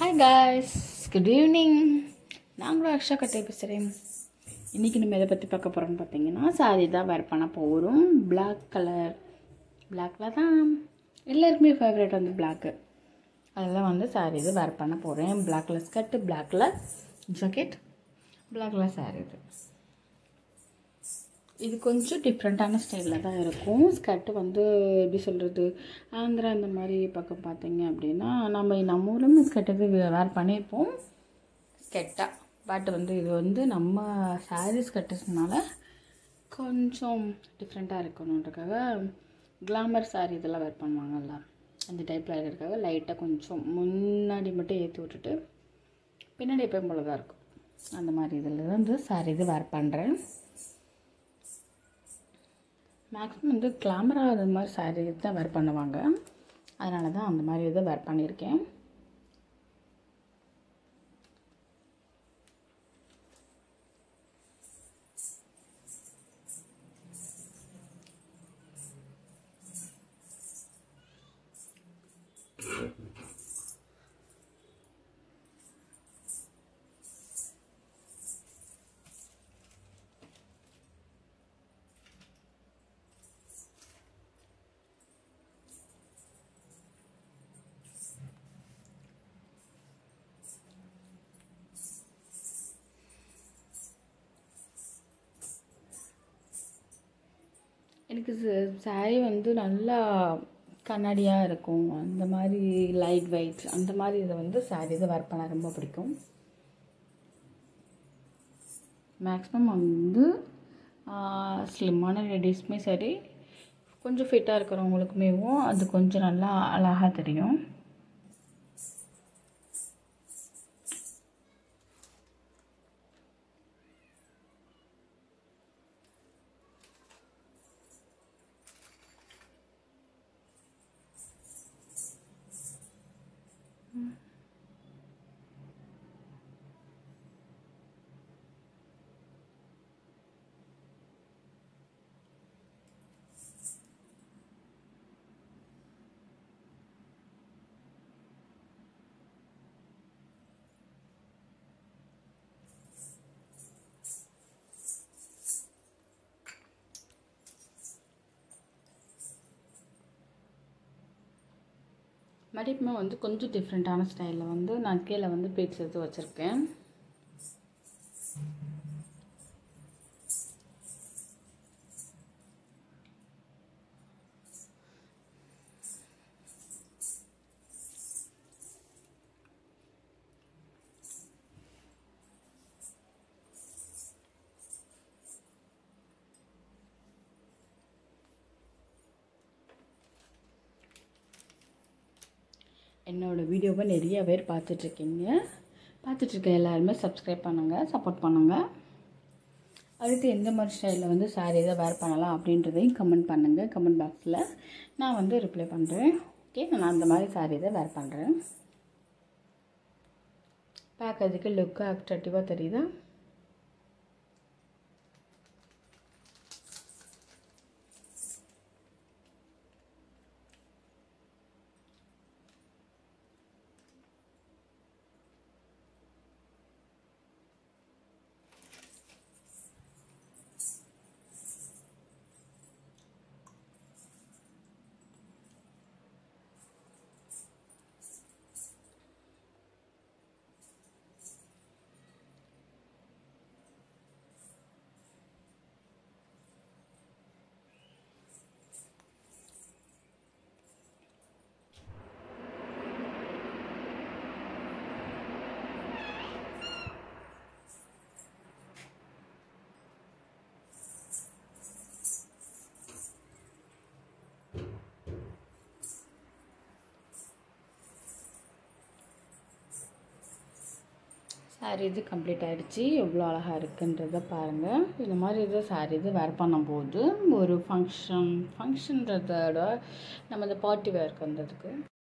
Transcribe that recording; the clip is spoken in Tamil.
ஹாய் காய்ஸ் குட் ஈவினிங் நாங்களும் அக்ஷா கட்டை பேசுகிறேன் இன்றைக்கி நம்ம எதை பற்றி பார்க்க போகிறோம்னு பார்த்தீங்கன்னா சாரி தான் வேர் பண்ண போகிறோம் Black கலர் பிளாக்கில் தான் எல்லாருக்குமே ஃபேவரட் வந்து பிளாக்கு அதெல்லாம் வந்து சாரி இது வேர் பண்ண போகிறேன் black colour skirt black colour jacket black colour sari இது இது கொஞ்சம் டிஃப்ரெண்ட்டான ஸ்டைலில் தான் இருக்கும் ஸ்கர்ட்டு வந்து எப்படி சொல்கிறது ஆந்திரா இந்த மாதிரி பக்கம் பார்த்தீங்க அப்படின்னா நம்ம நம்ம ஊர்லேயும் ஸ்கர்ட் இது வேர் பண்ணியிருப்போம் ஸ்கெட்டாக பட் வந்து இது வந்து நம்ம சாரீ ஸ்கர்ட்டுனால கொஞ்சம் டிஃப்ரெண்ட்டாக இருக்கணுன்றக்காக கிளாமர் சாரீ இதெல்லாம் வேர் பண்ணுவாங்கல்ல அந்த டைப்பில் இருக்கிறதுக்காக லைட்டாக கொஞ்சம் முன்னாடி மட்டும் ஏற்றி விட்டுட்டு பின்னாடி எப்பயும் போல தான் இருக்கும் அந்த மாதிரி இதில் வந்து சாரீ இது வேர் பண்ணுறேன் மேக்ஸிமம் வந்து கிளாமரா அது மாதிரி சாரீ தான் வேர் பண்ணுவாங்க அதனால தான் அந்த மாதிரி இதை வேர் பண்ணியிருக்கேன் எனக்கு சாரீ வந்து நல்லா கண்ணாடியாக இருக்கும் அந்த மாதிரி லைட் வெயிட் அந்த மாதிரி இதை வந்து சாரீ இதை வேர் பண்ண ரொம்ப பிடிக்கும் மேக்ஸிமம் வந்து ஸ்லிம்மான லேடிஸ்மே சரி கொஞ்சம் ஃபிட்டாக இருக்கிறவங்களுக்குமேவும் அது கொஞ்சம் நல்லா அழகாக தெரியும் மடிப்புமே வந்து கொஞ்சம் டிஃப்ரெண்ட்டான ஸ்டைலில் வந்து நான் கீழே வந்து பீட்ஸ் எடுத்து வச்சுருக்கேன் என்னோடய வீடியோவை நிறைய பேர் பார்த்துட்ருக்கீங்க பார்த்துட்ருக்க எல்லாருமே சப்ஸ்கிரைப் பண்ணுங்கள் சப்போர்ட் பண்ணுங்கள் அடுத்து எந்த மாதிரி ஸ்டைலில் வந்து சாரீ இதை வேர் பண்ணலாம் அப்படின்றதையும் கமெண்ட் பண்ணுங்கள் கமெண்ட் பாக்ஸில் நான் வந்து ரிப்ளை பண்ணுறேன் ஓகே நான் அந்த மாதிரி சாரீ இதை வேர் பண்ணுறேன் பார்க்கறதுக்கு லுக்கு அட்ராக்டிவாக தெரியுதா சாரி இது கம்ப்ளீட் ஆகிடுச்சு எவ்வளோ அழகாக இருக்குன்றத பாருங்கள் இந்த மாதிரி இது சாரி இது வேர் பண்ணும்போது ஒரு ஃபங்க்ஷன் ஃபங்க்ஷன்றதோட நம்ம இந்த பார்ட்டி வேர்க்கு வந்ததுக்கு